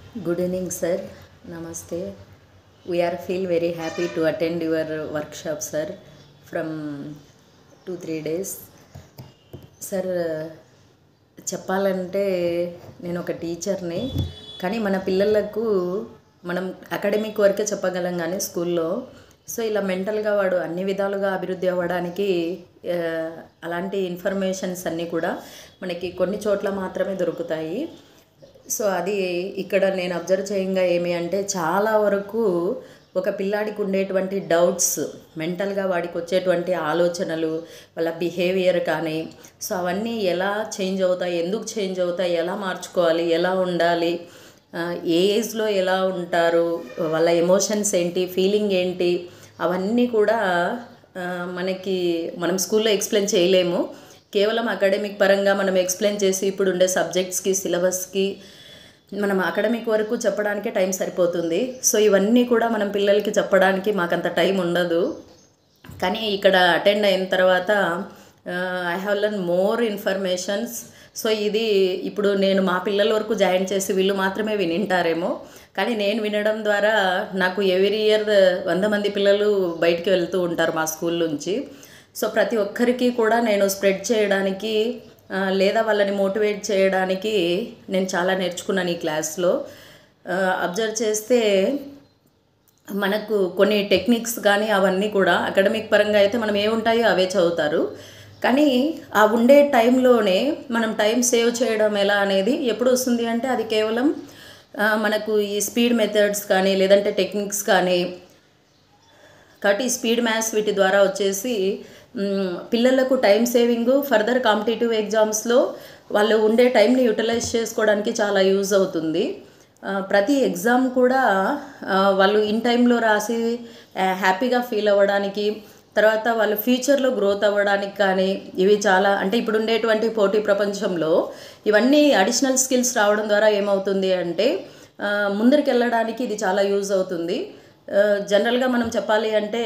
Good evening, sir. Namaste. We are feel very happy to attend your workshop, sir, from two three days. Sir చెప్పాలంటే నేను ఒక టీచర్ని కానీ మన పిల్లలకు మనం అకాడమిక్ వరకే చెప్పగలం కానీ స్కూల్లో సో ఇలా మెంటల్గా వాడు అన్ని విధాలుగా అభివృద్ధి అవ్వడానికి ఆ, అలాంటి ఇన్ఫర్మేషన్స్ అన్నీ కూడా మనకి కొన్ని చోట్ల మాత్రమే దొరుకుతాయి సో అది ఇక్కడ నేను అబ్జర్వ్ చేయంగా ఏమి అంటే చాలా వరకు ఒక పిల్లాడికి ఉండేటువంటి డౌట్స్ మెంటల్గా వాడికి వచ్చేటువంటి ఆలోచనలు వాళ్ళ బిహేవియర్ కానీ సో అవన్నీ ఎలా చేంజ్ అవుతాయి ఎందుకు చేంజ్ అవుతాయి ఎలా మార్చుకోవాలి ఎలా ఉండాలి ఆ, ఏ ఏజ్లో ఎలా ఉంటారు వాళ్ళ ఎమోషన్స్ ఏంటి ఫీలింగ్ ఏంటి అవన్నీ కూడా ఆ, మనకి మనం స్కూల్లో ఎక్స్ప్లెయిన్ చేయలేము కేవలం అకాడమిక్ పరంగా మనం ఎక్స్ప్లెయిన్ చేసి ఇప్పుడు ఉండే సబ్జెక్ట్స్కి సిలబస్కి మనం అకాడమిక్ వరకు చెప్పడానికే టైం సరిపోతుంది సో ఇవన్నీ కూడా మనం పిల్లలకి చెప్పడానికి మాకంత టైం ఉండదు కానీ ఇక్కడ అటెండ్ అయిన తర్వాత I have learn more informations so ఇది ఇప్పుడు నేను మా పిల్లల వరకు జాయిన్ చేసి వీళ్ళు మాత్రమే వినింటారేమో కానీ నేను వినడం ద్వారా నాకు ఎవ్రీ ఇయర్ వంద మంది పిల్లలు బయటికి వెళ్తూ ఉంటారు మా స్కూల్ నుంచి సో ప్రతి ఒక్కరికి కూడా నేను స్ప్రెడ్ చేయడానికి ఆ, లేదా వాళ్ళని మోటివేట్ చేయడానికి నేను చాలా నేర్చుకున్నాను ఈ క్లాస్లో అబ్జర్వ్ చేస్తే మనకు కొన్ని టెక్నిక్స్ కానీ అవన్నీ కూడా అకాడమిక్ పరంగా అయితే మనం ఏముంటాయో అవే చదువుతారు కానీ ఆ ఉండే టైంలోనే మనం టైం సేవ్ చేయడం ఎలా అనేది ఎప్పుడు వస్తుంది అంటే అది కేవలం ఆ, మనకు ఈ స్పీడ్ మెథడ్స్ కానీ లేదంటే టెక్నిక్స్ కానీ కాబట్టి ఈ స్పీడ్ మ్యాథ్స్ వీటి ద్వారా వచ్చేసి మ్, పిల్లలకు టైం సేవింగ్ ఫర్దర్ కాంపిటేటివ్ ఎగ్జామ్స్లో వాళ్ళు ఉండే టైంని యూటిలైజ్ చేసుకోవడానికి చాలా యూజ్ అవుతుంది ఆ, ప్రతి ఎగ్జామ్ కూడా ఆ, వాళ్ళు ఇన్ టైంలో రాసి ఆ, హ్యాపీగా ఫీల్ అవ్వడానికి తర్వాత వాళ్ళు ఫ్యూచర్లో గ్రోత్ అవ్వడానికి కానీ ఇవి చాలా అంటే ఇప్పుడు ఉండేటువంటి పోటీ ప్రపంచంలో ఇవన్నీ అడిషనల్ స్కిల్స్ రావడం ద్వారా ఏమవుతుంది అంటే ఆ, ముందరికి వెళ్ళడానికి ఇది చాలా యూజ్ అవుతుంది ఆ, జనరల్గా మనం చెప్పాలి అంటే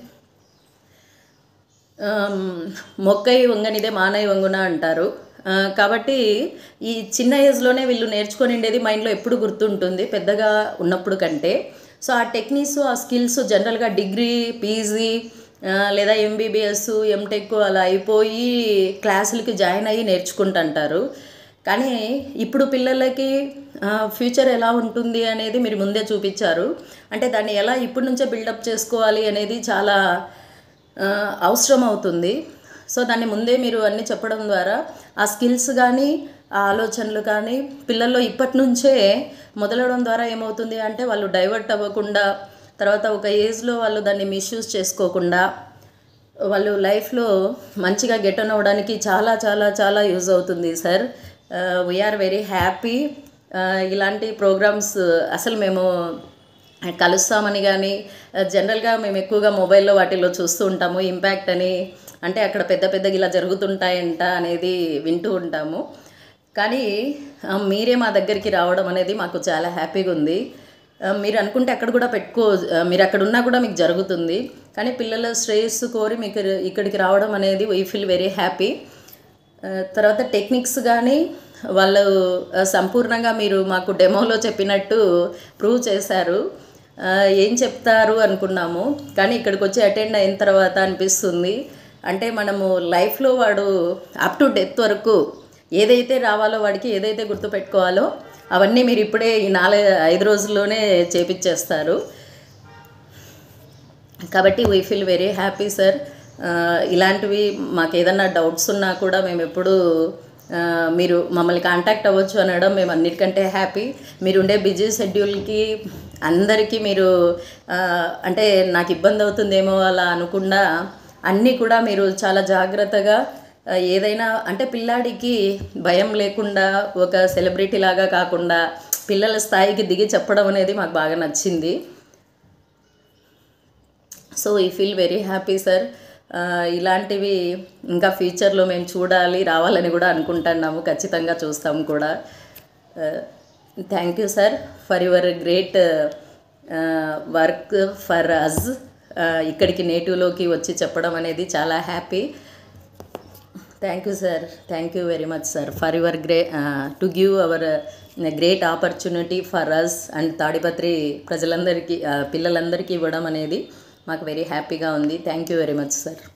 ఆమ్, మొక్కై వంగనిదే మానై వంగున అంటారు ఆ, కాబట్టి ఈ చిన్న ఏజ్లోనే వీళ్ళు నేర్చుకొని ఉండేది మైండ్లో ఎప్పుడు గుర్తుంటుంది పెద్దగా ఉన్నప్పుడు కంటే సో ఆ టెక్నిక్స్ ఆ స్కిల్స్ జనరల్గా డిగ్రీ పీజీ లేదా ఎంబీబీఎస్ ఎంటెక్ అలా అయిపోయి క్లాసులకి జాయిన్ అయ్యి నేర్చుకుంటుంటారు కానీ ఇప్పుడు పిల్లలకి ఫ్యూచర్ ఎలా ఉంటుంది అనేది మీరు ముందే చూపించారు అంటే దాన్ని ఎలా ఇప్పటి నుంచే బిల్డప్ చేసుకోవాలి అనేది చాలా ఆ, అవసరం అవుతుంది సో దాన్ని ముందే మీరు అన్నీ చెప్పడం ద్వారా ఆ స్కిల్స్ కానీ ఆ ఆలోచనలు కానీ పిల్లల్లో ఇప్పటి నుంచే మొదలవడం ద్వారా ఏమవుతుంది అంటే వాళ్ళు డైవర్ట్ అవ్వకుండా తర్వాత ఒక ఏజ్లో వాళ్ళు దాన్ని మిస్యూజ్ చేసుకోకుండా వాళ్ళు లైఫ్లో మంచిగా గెట్ ఆన్ అవ్వడానికి చాలా చాలా చాలా యూజ్ అవుతుంది సార్ వీఆర్ వెరీ హ్యాపీ ఇలాంటి ప్రోగ్రామ్స్ అసలు మేము కలుస్తామని కానీ జనరల్గా మేము ఎక్కువగా మొబైల్లో వాటిల్లో చూస్తూ ఉంటాము ఇంపాక్ట్ అని అంటే అక్కడ పెద్ద పెద్దగా ఇలా జరుగుతుంటాయంట అనేది వింటూ ఉంటాము కానీ ఆ, మీరే మా దగ్గరికి రావడం అనేది మాకు చాలా హ్యాపీగా ఉంది ఆ, మీరు అనుకుంటే అక్కడ కూడా పెట్టుకో ఆ, మీరు అక్కడ ఉన్నా కూడా మీకు జరుగుతుంది కానీ పిల్లల శ్రేయస్సు కోరి మీకు ఇక్కడికి రావడం అనేది వీ ఫీల్ వెరీ హ్యాపీ ఆ, తర్వాత టెక్నిక్స్ కానీ వాళ్ళు ఆ, సంపూర్ణంగా మీరు మాకు డెమోలో చెప్పినట్టు ప్రూవ్ చేశారు ఆ, ఏం చెప్తారు అనుకున్నాము కానీ ఇక్కడికి వచ్చి అటెండ్ అయిన తర్వాత అనిపిస్తుంది అంటే మనము లైఫ్లో వాడు అప్ టు డెత్ వరకు ఏదైతే రావాలో వాడికి ఏదైతే గుర్తుపెట్టుకోవాలో అవన్నీ మీరు ఇప్పుడే ఈ నాలుగు ఐదు రోజుల్లోనే చేపించేస్తారు కాబట్టి we feel very happy sir ఇలాంటివి మాకు ఏదన్నా డౌట్స్ ఉన్నా కూడా మేము ఎప్పుడు ఆ, మీరు మమ్మల్ని కాంటాక్ట్ అవ్వచ్చు అనడం మేము అన్నిటికంటే హ్యాపీ మీరు ఉండే బిజీ షెడ్యూల్కి అందరికీ మీరు ఆ, అంటే నాకు ఇబ్బంది అవుతుందేమో అలా అనకుండా అన్నీ కూడా మీరు చాలా జాగ్రత్తగా ఆ, ఏదైనా అంటే పిల్లాడికి భయం లేకుండా ఒక సెలబ్రిటీ లాగా కాకుండా పిల్లల స్థాయికి దిగి చెప్పడం అనేది మాకు బాగా నచ్చింది సో ఈ ఫీల్ వెరీ హ్యాపీ సార్ ఇలాంటివి ఇంకా ఫ్యూచర్లో మేము చూడాలి రావాలని కూడా అనుకుంటున్నాము ఖచ్చితంగా చూస్తాము కూడా thank you sir for your great work for us ఇక్కడికి నేటివ్లోకి వచ్చి చెప్పడం అనేది చాలా happy thank you sir thank you very much sir for your great to give our great opportunity for us and Tadipatri ప్రజలందరికీ ఆ, పిల్లలందరికీ ఇవ్వడం అనేది మాకు వెరీ హ్యాపీగా ఉంది thank you very much sir